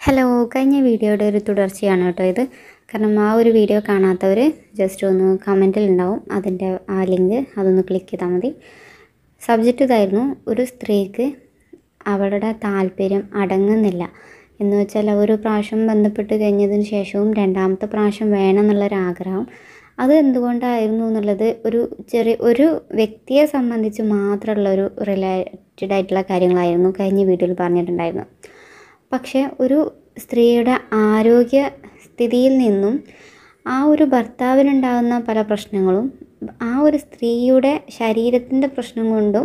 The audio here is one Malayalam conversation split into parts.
ഹലോ കഴിഞ്ഞ വീഡിയോയുടെ ഒരു തുടർച്ചയാണ് കേട്ടോ ഇത് കാരണം ആ ഒരു വീഡിയോ കാണാത്തവർ ജസ്റ്റ് ഒന്ന് കമൻറ്റിൽ ഉണ്ടാവും അതിൻ്റെ ആ ലിങ്ക് അതൊന്ന് ക്ലിക്ക് ചെയ്താൽ മതി സബ്ജക്റ്റ് ഇതായിരുന്നു ഒരു സ്ത്രീക്ക് അവളുടെ താല്പര്യം അടങ്ങുന്നില്ല എന്ന് വെച്ചാൽ ഒരു പ്രാവശ്യം ബന്ധപ്പെട്ട് കഴിഞ്ഞതിന് ശേഷവും രണ്ടാമത്തെ പ്രാവശ്യം വേണം എന്നുള്ളൊരാഗ്രഹം അത് എന്തുകൊണ്ടായിരുന്നു എന്നുള്ളത് ഒരു ചെറിയ ഒരു വ്യക്തിയെ സംബന്ധിച്ച് മാത്രമുള്ള ഒരു റിലേറ്റഡ് ആയിട്ടുള്ള കാര്യങ്ങളായിരുന്നു കഴിഞ്ഞ വീഡിയോയിൽ പറഞ്ഞിട്ടുണ്ടായിരുന്നത് പക്ഷേ ഒരു സ്ത്രീയുടെ ആരോഗ്യ സ്ഥിതിയിൽ നിന്നും ആ ഒരു ഭർത്താവിനുണ്ടാകുന്ന പല പ്രശ്നങ്ങളും ആ ഒരു സ്ത്രീയുടെ ശരീരത്തിൻ്റെ പ്രശ്നം കൊണ്ടും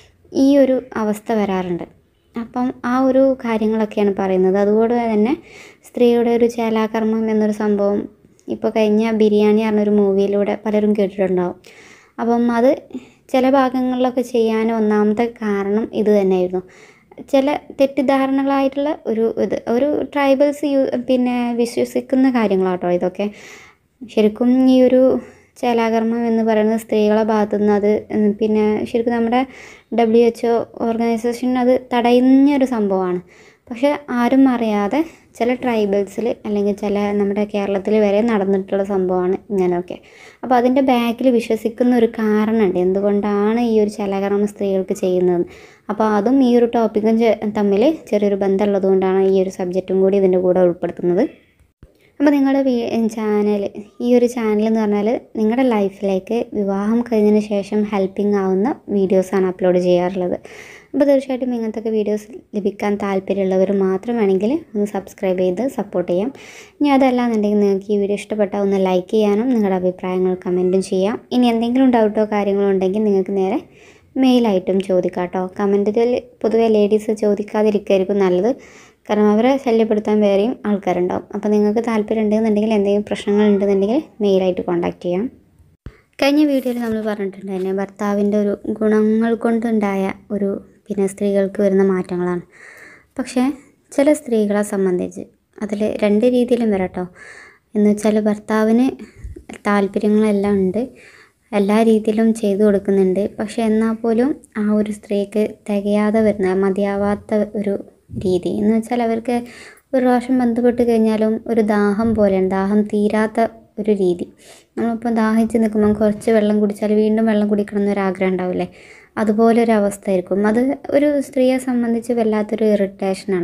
ഈ ഒരു അവസ്ഥ വരാറുണ്ട് അപ്പം ആ ഒരു കാര്യങ്ങളൊക്കെയാണ് പറയുന്നത് അതുകൊണ്ട് തന്നെ സ്ത്രീയുടെ ഒരു ചേലാകർമ്മം എന്നൊരു സംഭവം ഇപ്പോൾ കഴിഞ്ഞ ബിരിയാണി പറഞ്ഞൊരു മൂവിയിലൂടെ പലരും കേട്ടിട്ടുണ്ടാവും അപ്പം അത് ചില ഭാഗങ്ങളിലൊക്കെ ചെയ്യാൻ ഒന്നാമത്തെ കാരണം ഇത് തന്നെയായിരുന്നു ചില തെറ്റിദ്ധാരണകളായിട്ടുള്ള ഒരു ഇത് ഒരു ട്രൈബൽസ് യു പിന്നെ വിശ്വസിക്കുന്ന കാര്യങ്ങളാട്ടോ ഇതൊക്കെ ശരിക്കും ഈ ഒരു ചേലാകർമ്മം എന്ന് പറയുന്നത് സ്ത്രീകളെ ഭാഗത്തു നിന്ന് അത് ഉം, പിന്നെ ശരിക്കും നമ്മുടെ ഡബ്ല്യു എച്ച് ഒ ഓർഗനൈസേഷൻ അത് തടയുന്നൊരു സംഭവമാണ് പക്ഷെ ആരും അറിയാതെ ചില ട്രൈബൽസിൽ അല്ലെങ്കിൽ ചില നമ്മുടെ കേരളത്തിൽ വരെ നടന്നിട്ടുള്ള സംഭവമാണ് ഇങ്ങനെയൊക്കെ അപ്പോൾ അതിൻ്റെ ബാക്കിൽ വിശ്വസിക്കുന്ന ഒരു കാരണമുണ്ട് എന്തുകൊണ്ടാണ് ഈ ഒരു ചലകർമ്മം സ്ത്രീകൾക്ക് ചെയ്യുന്നത് അപ്പോൾ അതും ഈ ഒരു ടോപ്പിക്കും ചെ- തമ്മിൽ ചെറിയൊരു ബന്ധമുള്ളത് കൊണ്ടാണ് ഈ ഒരു സബ്ജക്റ്റും കൂടി ഇതിൻ്റെ കൂടെ ഉൾപ്പെടുത്തുന്നത് അപ്പോൾ നിങ്ങളുടെ വീ ചാനൽ ഈ ഒരു ചാനൽ എന്ന് പറഞ്ഞാൽ നിങ്ങളുടെ ലൈഫിലേക്ക് വിവാഹം കഴിഞ്ഞതിന് ശേഷം ഹെൽപ്പിംഗ് ആവുന്ന വീഡിയോസാണ് അപ്ലോഡ് ചെയ്യാറുള്ളത് അപ്പോൾ തീർച്ചയായിട്ടും ഇങ്ങനത്തെ വീഡിയോസ് ലഭിക്കാൻ താല്പര്യമുള്ളവർ മാത്രം വേണമെങ്കിൽ ഒന്ന് സബ്സ്ക്രൈബ് ചെയ്ത് സപ്പോർട്ട് ചെയ്യാം ഇനി അതല്ലാന്നുണ്ടെങ്കിൽ നിങ്ങൾക്ക് ഈ വീഡിയോ ഇഷ്ടപ്പെട്ടാൽ ഒന്ന് ലൈക്ക് ചെയ്യാനും നിങ്ങളുടെ അഭിപ്രായങ്ങൾ കമൻറ്റും ചെയ്യാം ഇനി എന്തെങ്കിലും ഡൗട്ടോ കാര്യങ്ങളോ ഉണ്ടെങ്കിൽ നിങ്ങൾക്ക് നേരെ മെയിലായിട്ടും ചോദിക്കാം കേട്ടോ കമൻറ്റിൽ പൊതുവെ ലേഡീസ് ചോദിക്കാതിരിക്കുകയായിരിക്കും നല്ലത് കാരണം അവരെ ശല്യപ്പെടുത്താൻ വേറെയും ആൾക്കാരുണ്ടാവും അപ്പോൾ നിങ്ങൾക്ക് താല്പര്യം ഉണ്ടെന്നുണ്ടെങ്കിൽ എന്തെങ്കിലും പ്രശ്നങ്ങൾ ഉണ്ടെന്നുണ്ടെങ്കിൽ മെയിലായിട്ട് കോൺടാക്റ്റ് ചെയ്യാം കഴിഞ്ഞ വീഡിയോയിൽ നമ്മൾ പറഞ്ഞിട്ടുണ്ടായിരുന്നു ഭർത്താവിൻ്റെ ഒരു ഗുണങ്ങൾ കൊണ്ടുണ്ടായ ഒരു പിന്നെ സ്ത്രീകൾക്ക് വരുന്ന മാറ്റങ്ങളാണ് പക്ഷേ ചില സ്ത്രീകളെ സംബന്ധിച്ച് അതിൽ രണ്ട് രീതിയിലും വരാട്ടോ എന്ന് വെച്ചാൽ ഭർത്താവിന് താല്പര്യങ്ങളെല്ലാം ഉണ്ട് എല്ലാ രീതിയിലും ചെയ്തു കൊടുക്കുന്നുണ്ട് പക്ഷേ എന്നാൽ പോലും ആ ഒരു സ്ത്രീക്ക് തികയാതെ വരുന്ന മതിയാവാത്ത ഒരു രീതി എന്ന് വെച്ചാൽ അവർക്ക് ഒരു പ്രാവശ്യം ബന്ധപ്പെട്ട് കഴിഞ്ഞാലും ഒരു ദാഹം പോലെയാണ് ദാഹം തീരാത്ത ഒരു രീതി നമ്മളിപ്പോൾ ദാഹിച്ച് നിൽക്കുമ്പോൾ കുറച്ച് വെള്ളം കുടിച്ചാൽ വീണ്ടും വെള്ളം കുടിക്കണം എന്നൊരാഗ്രഹം ഉണ്ടാവില്ലേ അതുപോലെ ഒരു അവസ്ഥ ആയിരിക്കും അത് ഒരു സ്ത്രീയെ സംബന്ധിച്ച് വല്ലാത്തൊരു ഇറിറ്റേഷനാണ്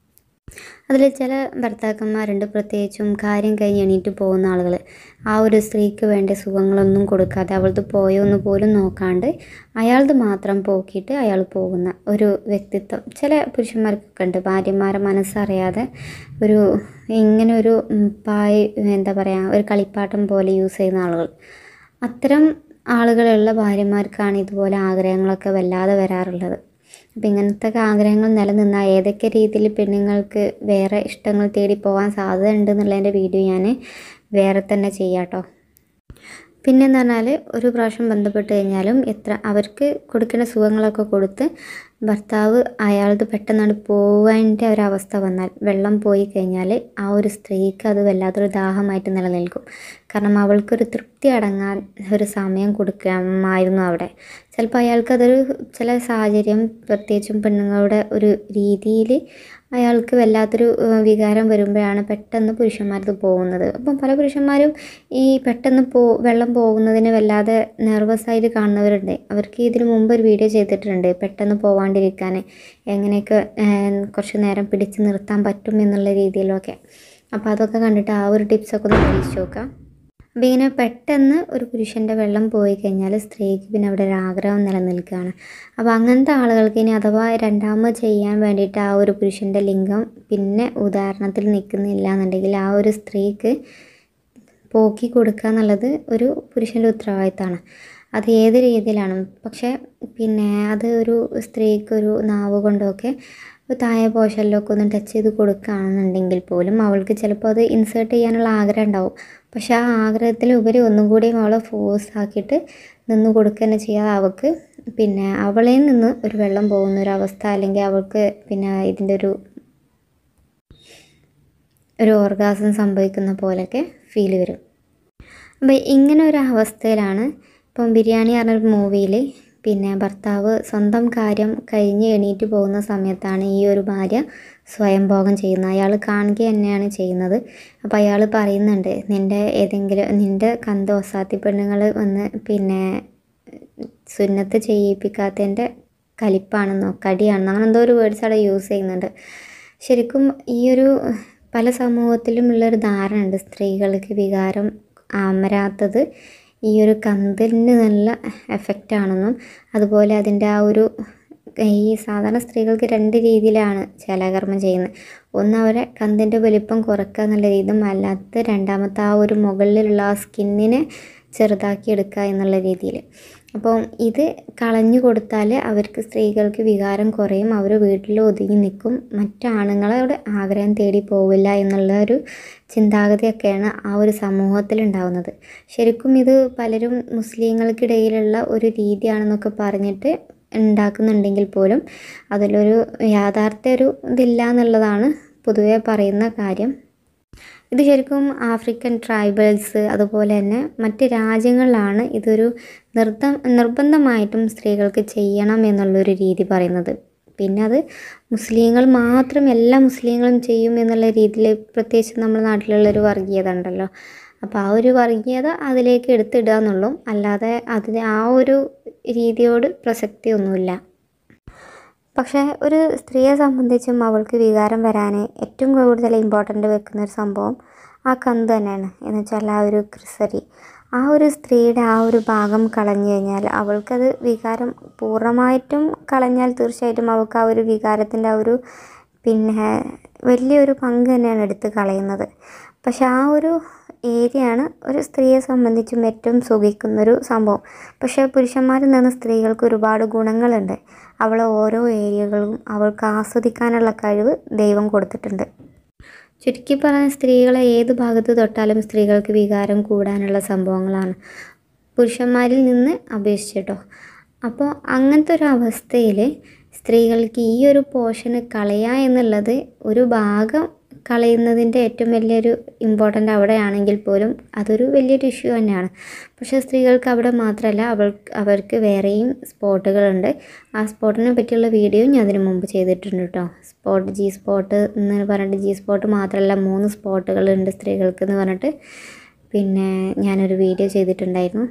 അതിൽ ചില ഭർത്താക്കന്മാരുണ്ട് പ്രത്യേകിച്ചും കാര്യം കഴിഞ്ഞ് എണീറ്റ് പോകുന്ന ആളുകൾ ആ ഒരു സ്ത്രീക്ക് വേണ്ട സുഖങ്ങളൊന്നും കൊടുക്കാതെ അവളത് പോയോ എന്ന് പോലും നോക്കാണ്ട് അയാളത് മാത്രം പോക്കിയിട്ട് അയാൾ പോകുന്ന ഒരു വ്യക്തിത്വം ചില പുരുഷന്മാർക്കൊക്കെ ഉണ്ട് ഭാര്യമാരെ മനസ്സറിയാതെ ഒരു ഇങ്ങനെ ഒരു ഉം, പായ് എന്താ പറയുക ഒരു കളിപ്പാട്ടം പോലെ യൂസ് ചെയ്യുന്ന ആളുകൾ അത്തരം ആളുകളുള്ള ഭാര്യമാർക്കാണ് ഇതുപോലെ ആഗ്രഹങ്ങളൊക്കെ വല്ലാതെ വരാറുള്ളത് അപ്പം ഇങ്ങനത്തെ ഒക്കെ ആഗ്രഹങ്ങൾ നിലനിന്നാൽ ഏതൊക്കെ രീതിയിൽ പെണ്ണുങ്ങൾക്ക് വേറെ ഇഷ്ടങ്ങൾ തേടി പോകാൻ സാധ്യത ഉണ്ട് എന്നുള്ളതിൻ്റെ വീഡിയോ ഞാൻ വേറെ തന്നെ ചെയ്യാം കേട്ടോ പിന്നെന്ന് പറഞ്ഞാൽ ഒരു പ്രാവശ്യം ബന്ധപ്പെട്ട് കഴിഞ്ഞാലും എത്ര അവർക്ക് കൊടുക്കേണ്ട സുഖങ്ങളൊക്കെ കൊടുത്ത് ഭർത്താവ് അയാളത് പെട്ടെന്നാണ് പോകാൻ്റെ ഒരവസ്ഥ വന്നാൽ വെള്ളം പോയി കഴിഞ്ഞാൽ ആ ഒരു സ്ത്രീക്ക് അത് വല്ലാത്തൊരു ദാഹമായിട്ട് നിലനിൽക്കും കാരണം അവൾക്കൊരു തൃപ്തി അടങ്ങാൻ ഒരു സമയം കൊടുക്കാമായിരുന്നു അവിടെ ചിലപ്പോൾ അയാൾക്കതൊരു ചില സാഹചര്യം പ്രത്യേകിച്ചും പെണ്ണുങ്ങളുടെ ഒരു രീതിയിൽ അയാൾക്ക് വല്ലാത്തൊരു ഏഹ്, വികാരം വരുമ്പോഴാണ് പെട്ടെന്ന് പുരുഷന്മാരത് പോകുന്നത് അപ്പം പല പുരുഷന്മാരും ഈ പെട്ടെന്ന് പോ വെള്ളം പോകുന്നതിന് വല്ലാതെ നെർവസ് ആയിട്ട് കാണുന്നവരുണ്ട് അവർക്ക് ഇതിനു മുമ്പ് ഒരു വീഡിയോ ചെയ്തിട്ടുണ്ട് പെട്ടെന്ന് പോവാണ്ടിരിക്കാൻ എങ്ങനെയൊക്കെ ഏഹ്, കുറച്ച് നേരം പിടിച്ച് നിർത്താൻ പറ്റും എന്നുള്ള രീതിയിലൊക്കെ അപ്പോൾ അതൊക്കെ കണ്ടിട്ട് ആ ഒരു ടിപ്സൊക്കെ ഒന്ന് പരീക്ഷിച്ച് നോക്കാം അപ്പോൾ ഇങ്ങനെ പെട്ടെന്ന് ഒരു പുരുഷൻ്റെ വെള്ളം പോയി കഴിഞ്ഞാൽ സ്ത്രീക്ക് പിന്നെ അവിടെ ഒരു ആഗ്രഹം നിലനിൽക്കുകയാണ് അപ്പോൾ അങ്ങനത്തെ ആളുകൾക്ക് ഇനി അഥവാ രണ്ടാമത് ചെയ്യാൻ വേണ്ടിയിട്ട് ആ ഒരു പുരുഷൻ്റെ ലിംഗം പിന്നെ ഉദാഹരണത്തിൽ നിൽക്കുന്നില്ല എന്നുണ്ടെങ്കിൽ ആ ഒരു സ്ത്രീക്ക് പോക്കി കൊടുക്കുക എന്നുള്ളത് ഒരു പുരുഷൻ്റെ ഉത്തരവാദിത്തമാണ് അത് ഏത് രീതിയിലാണ് പക്ഷേ പിന്നെ അത് ഒരു സ്ത്രീക്ക് ഒരു നാവ് കൊണ്ടൊക്കെ ഒരു താഴെ പോഷനിലൊക്കെ ഒന്ന് ടച്ച് ചെയ്ത് കൊടുക്കുകയാണെന്നുണ്ടെങ്കിൽ പോലും അവൾക്ക് ചിലപ്പോൾ അത് ഇൻസേർട്ട് ചെയ്യാനുള്ള ആഗ്രഹം ഉണ്ടാവും പക്ഷേ ആ ആഗ്രഹത്തിൽ ഉപരി ഒന്നും കൂടിയും അവളെ ഫോഴ്സ് ആക്കിയിട്ട് നിന്ന് കൊടുക്കുക തന്നെ ചെയ്യാതെ അവൾക്ക് പിന്നെ അവളിൽ നിന്ന് ഒരു വെള്ളം പോകുന്ന ഒരു അവസ്ഥ അല്ലെങ്കിൽ അവൾക്ക് പിന്നെ ഇതിൻ്റെ ഒരു ഒരു ഓർഗാസം സംഭവിക്കുന്ന പോലെയൊക്കെ ഫീൽ വരും അപ്പോൾ ഇങ്ങനെ ഒരു അവസ്ഥയിലാണ് ഇപ്പം ബിരിയാണി പറഞ്ഞൊരു മൂവിയിൽ പിന്നെ ഭർത്താവ് സ്വന്തം കാര്യം കഴിഞ്ഞ് എണീറ്റ് പോകുന്ന സമയത്താണ് ഈ ഒരു ഭാര്യ സ്വയംഭോഗം ചെയ്യുന്നത് അയാൾ കാണുക തന്നെയാണ് ചെയ്യുന്നത് അപ്പോൾ അയാൾ പറയുന്നുണ്ട് നിൻ്റെ ഏതെങ്കിലും നിൻ്റെ കന്ത ഒസാത്തി പെണ്ണുങ്ങൾ വന്ന് പിന്നെ സുന്നത്ത് ചെയ്യിപ്പിക്കാത്തതിൻ്റെ കലിപ്പാണെന്നോ കടിയാണെന്നോ അങ്ങനെ എന്തോ ഒരു വേർഡ്സ് അവിടെ യൂസ് ചെയ്യുന്നുണ്ട് ശരിക്കും ഈ ഒരു പല സമൂഹത്തിലും ഉള്ളൊരു ധാരണ ഉണ്ട് സ്ത്രീകൾക്ക് വികാരം അമരാത്തത് ഈ ഒരു കന്തിന് നല്ല എഫക്റ്റ് ആണെന്നും അതുപോലെ അതിൻ്റെ ആ ഒരു ഈ സാധാരണ സ്ത്രീകൾക്ക് രണ്ട് രീതിയിലാണ് ചേലാകർമ്മം ചെയ്യുന്നത് ഒന്ന് അവരെ കന്തിൻ്റെ വലിപ്പം കുറക്കുക എന്നുള്ള രീതിയും അല്ലാത്ത രണ്ടാമത്തെ ആ ഒരു മുകളിലുള്ള ആ സ്കിന്നിനെ ചെറുതാക്കി എടുക്കുക എന്നുള്ള രീതിയിൽ അപ്പോൾ ഇത് കളഞ്ഞു കൊടുത്താൽ അവർക്ക് സ്ത്രീകൾക്ക് വികാരം കുറയും അവർ വീട്ടിൽ ഒതുങ്ങി നിൽക്കും മറ്റാണുങ്ങളോട് ആഗ്രഹം തേടി പോവില്ല എന്നുള്ള ഒരു ചിന്താഗതിയൊക്കെയാണ് ആ ഒരു സമൂഹത്തിൽ ഉണ്ടാവുന്നത് ശരിക്കും ഇത് പലരും മുസ്ലിങ്ങൾക്കിടയിലുള്ള ഒരു രീതിയാണെന്നൊക്കെ പറഞ്ഞിട്ട് ഉണ്ടാക്കുന്നുണ്ടെങ്കിൽ പോലും അതിലൊരു യാഥാർത്ഥ്യ ഒരു ഇതില്ല എന്നുള്ളതാണ് പൊതുവെ പറയുന്ന കാര്യം ഇത് ശരിക്കും ആഫ്രിക്കൻ ട്രൈബൽസ് അതുപോലെ തന്നെ മറ്റ് രാജ്യങ്ങളിലാണ് ഇതൊരു നിർദ്ധ നിർബന്ധമായിട്ടും സ്ത്രീകൾക്ക് ചെയ്യണം എന്നുള്ളൊരു രീതി പറയുന്നത് പിന്നെ അത് മുസ്ലിങ്ങൾ മാത്രം എല്ലാ മുസ്ലിങ്ങളും ചെയ്യും എന്നുള്ള രീതിയിൽ പ്രത്യേകിച്ച് നമ്മുടെ നാട്ടിലുള്ളൊരു വർഗീയത ഉണ്ടല്ലോ അപ്പോൾ ആ ഒരു വർഗീയത അതിലേക്ക് എടുത്തിടുക എന്നുള്ളൂ അല്ലാതെ അതിന് ആ ഒരു രീതിയോട് പ്രസക്തിയൊന്നുമില്ല പക്ഷേ ഒരു സ്ത്രീയെ സംബന്ധിച്ചും അവൾക്ക് വികാരം വരാൻ ഏറ്റവും കൂടുതൽ ഇമ്പോർട്ടൻ്റ് വെക്കുന്ന ഒരു സംഭവം ആ കന്ത് തന്നെയാണ് എന്ന് വെച്ചാൽ ആ ഒരു ക്രിസരി ആ ഒരു സ്ത്രീയുടെ ആ ഒരു ഭാഗം കളഞ്ഞു കഴിഞ്ഞാൽ അവൾക്കത് വികാരം പൂർണ്ണമായിട്ടും കളഞ്ഞാൽ തീർച്ചയായിട്ടും അവൾക്ക് ആ ഒരു വികാരത്തിൻ്റെ ആ ഒരു പിന്നെ വലിയൊരു പങ്ക് തന്നെയാണ് എടുത്ത് കളയുന്നത് പക്ഷെ ആ ഒരു ഏരിയയാണ് ഒരു സ്ത്രീയെ സംബന്ധിച്ചും ഏറ്റവും സുഖിക്കുന്നൊരു സംഭവം പക്ഷേ പുരുഷന്മാരിൽ നിന്ന് സ്ത്രീകൾക്ക് ഒരുപാട് ഗുണങ്ങളുണ്ട് അവളെ ഓരോ ഏരിയകളും അവൾക്ക് ആസ്വദിക്കാനുള്ള കഴിവ് ദൈവം കൊടുത്തിട്ടുണ്ട് ചുരുക്കി പറഞ്ഞ സ്ത്രീകളെ ഏത് ഭാഗത്ത് തൊട്ടാലും സ്ത്രീകൾക്ക് വികാരം കൂടാനുള്ള സംഭവങ്ങളാണ് പുരുഷന്മാരിൽ നിന്ന് അപേക്ഷിച്ചിട്ടോ അപ്പോൾ അങ്ങനത്തെ ഒരു അവസ്ഥയിൽ സ്ത്രീകൾക്ക് ഈ ഒരു പോർഷന് കളയുക എന്നുള്ളത് ഒരു ഭാഗം കളയുന്നതിൻ്റെ ഏറ്റവും വലിയൊരു ഇമ്പോർട്ടൻ്റ് അവിടെയാണെങ്കിൽ പോലും അതൊരു വലിയൊരു ഇഷ്യൂ തന്നെയാണ് പക്ഷേ സ്ത്രീകൾക്ക് അവിടെ മാത്രമല്ല അവൾ അവർക്ക് വേറെയും സ്പോട്ടുകളുണ്ട് ആ സ്പോട്ടിനെ പറ്റിയുള്ള വീഡിയോ ഞാൻ അതിന് മുമ്പ് ചെയ്തിട്ടുണ്ട് കേട്ടോ സ്പോട്ട് ജി സ്പോട്ട് എന്ന് പറഞ്ഞിട്ട് ജി സ്പോട്ട് മാത്രമല്ല മൂന്ന് സ്പോട്ടുകളുണ്ട് സ്ത്രീകൾക്ക് എന്ന് പറഞ്ഞിട്ട് പിന്നെ ഞാനൊരു വീഡിയോ ചെയ്തിട്ടുണ്ടായിരുന്നു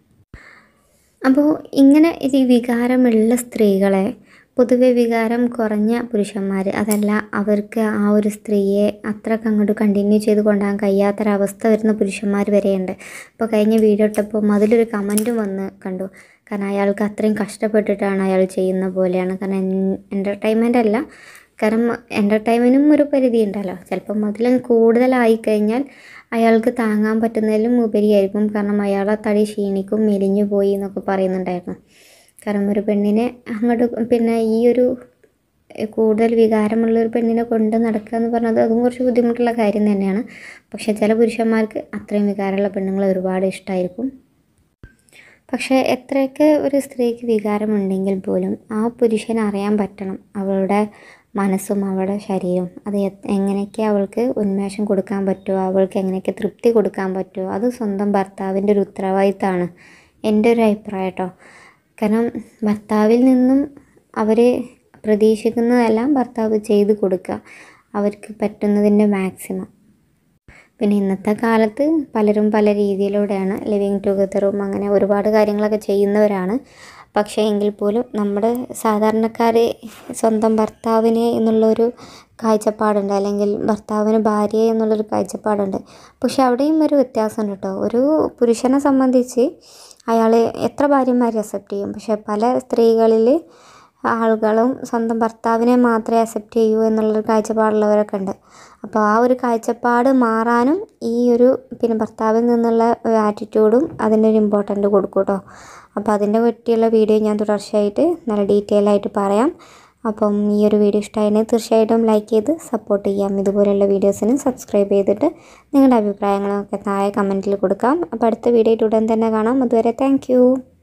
അപ്പോൾ ഇങ്ങനെ ഈ വികാരമുള്ള സ്ത്രീകളെ പൊതുവെ വികാരം കുറഞ്ഞ പുരുഷന്മാർ അതല്ല അവർക്ക് ആ ഒരു സ്ത്രീയെ അത്രക്ക് അങ്ങോട്ട് കണ്ടിന്യൂ ചെയ്ത് കൊണ്ടുപോകാൻ കഴിയാത്തൊരവസ്ഥ വരുന്ന പുരുഷന്മാർ വരെയുണ്ട് ഇപ്പോൾ കഴിഞ്ഞ വീഡിയോ ഇട്ടപ്പം അതിലൊരു കമൻറ്റും വന്ന് കണ്ടു കാരണം അയാൾക്ക് അത്രയും കഷ്ടപ്പെട്ടിട്ടാണ് അയാൾ ചെയ്യുന്ന പോലെയാണ് കാരണം എൻ്റർടൈൻമെൻ്റ് അല്ല കാരണം എൻ്റർടൈൻമെൻറ്റിനും ഒരു പരിധി ഉണ്ടല്ലോ ചിലപ്പം അതിലും കൂടുതലായി കഴിഞ്ഞാൽ അയാൾക്ക് താങ്ങാൻ പറ്റുന്നതിലും ഉപരിയായിരിക്കും കാരണം അയാളെ തടി ക്ഷീണിക്കും മെലിഞ്ഞു പോയി എന്നൊക്കെ പറയുന്നുണ്ടായിരുന്നു കാരണം ഒരു പെണ്ണിനെ അങ്ങോട്ട് പിന്നെ ഈ ഒരു കൂടുതൽ വികാരമുള്ള ഒരു പെണ്ണിനെ കൊണ്ട് നടക്കുക എന്ന് പറഞ്ഞത് അതും കുറച്ച് ബുദ്ധിമുട്ടുള്ള കാര്യം തന്നെയാണ് പക്ഷേ ചില പുരുഷന്മാർക്ക് അത്രയും വികാരമുള്ള പെണ്ണുങ്ങളെ ഒരുപാട് ഇഷ്ടമായിരിക്കും പക്ഷേ എത്രയൊക്കെ ഒരു സ്ത്രീക്ക് വികാരമുണ്ടെങ്കിൽ പോലും ആ പുരുഷന് അറിയാൻ പറ്റണം അവളുടെ മനസ്സും അവളുടെ ശരീരവും അത് എ- എങ്ങനെയൊക്കെ അവൾക്ക് ഉന്മേഷം കൊടുക്കാൻ പറ്റുമോ അവൾക്ക് എങ്ങനെയൊക്കെ തൃപ്തി കൊടുക്കാൻ പറ്റുമോ അത് സ്വന്തം ഭർത്താവിൻ്റെ ഒരു ഉത്തരവാദിത്തമാണ് എൻ്റെ ഒരു അഭിപ്രായം കേട്ടോ കാരണം ഭർത്താവിൽ നിന്നും അവർ പ്രതീക്ഷിക്കുന്നതെല്ലാം ഭർത്താവ് ചെയ്ത് കൊടുക്കുക അവർക്ക് പറ്റുന്നതിൻ്റെ മാക്സിമം പിന്നെ ഇന്നത്തെ കാലത്ത് പലരും പല രീതിയിലൂടെയാണ് ലിവിങ് ടുഗദറും അങ്ങനെ ഒരുപാട് കാര്യങ്ങളൊക്കെ ചെയ്യുന്നവരാണ് പക്ഷേ എങ്കിൽ പോലും നമ്മുടെ സാധാരണക്കാർ സ്വന്തം ഭർത്താവിനെ എന്നുള്ളൊരു കാഴ്ചപ്പാടുണ്ട് അല്ലെങ്കിൽ ഭർത്താവിന് ഭാര്യയെ എന്നുള്ളൊരു കാഴ്ചപ്പാടുണ്ട് പക്ഷെ അവിടെയും ഒരു വ്യത്യാസമുണ്ട് കേട്ടോ ഒരു പുരുഷനെ സംബന്ധിച്ച് അയാൾ എത്ര ഭാര്യമാരെ അക്സെപ്റ്റ് ചെയ്യും പക്ഷെ പല സ്ത്രീകളിൽ ആളുകളും സ്വന്തം ഭർത്താവിനെ മാത്രമേ അക്സെപ്റ്റ് ചെയ്യൂ എന്നുള്ളൊരു കാഴ്ചപ്പാടുള്ളവരൊക്കെ ഉണ്ട് അപ്പോൾ ആ ഒരു കാഴ്ചപ്പാട് മാറാനും ഈ ഒരു പിന്നെ ഭർത്താവിൽ നിന്നുള്ള ഒരു ആറ്റിറ്റ്യൂഡും അതിൻ്റെ ഒരു ഇമ്പോർട്ടൻ്റ് കൊടുക്കും കേട്ടോ അപ്പോൾ അതിൻ്റെ പറ്റിയുള്ള വീഡിയോ ഞാൻ തുടർച്ചയായിട്ട് നല്ല ഡീറ്റെയിൽ ആയിട്ട് പറയാം അപ്പം ഈ ഒരു വീഡിയോ ഇഷ്ടമായിരുന്നെങ്കിൽ തീർച്ചയായിട്ടും ലൈക്ക് ചെയ്ത് സപ്പോർട്ട് ചെയ്യാം ഇതുപോലെയുള്ള വീഡിയോസിന് സബ്സ്ക്രൈബ് ചെയ്തിട്ട് നിങ്ങളുടെ അഭിപ്രായങ്ങളൊക്കെ താഴെ കമൻറ്റിൽ കൊടുക്കാം അപ്പോൾ അടുത്ത വീഡിയോ ഉടൻ തന്നെ കാണാം അതുവരെ താങ്ക്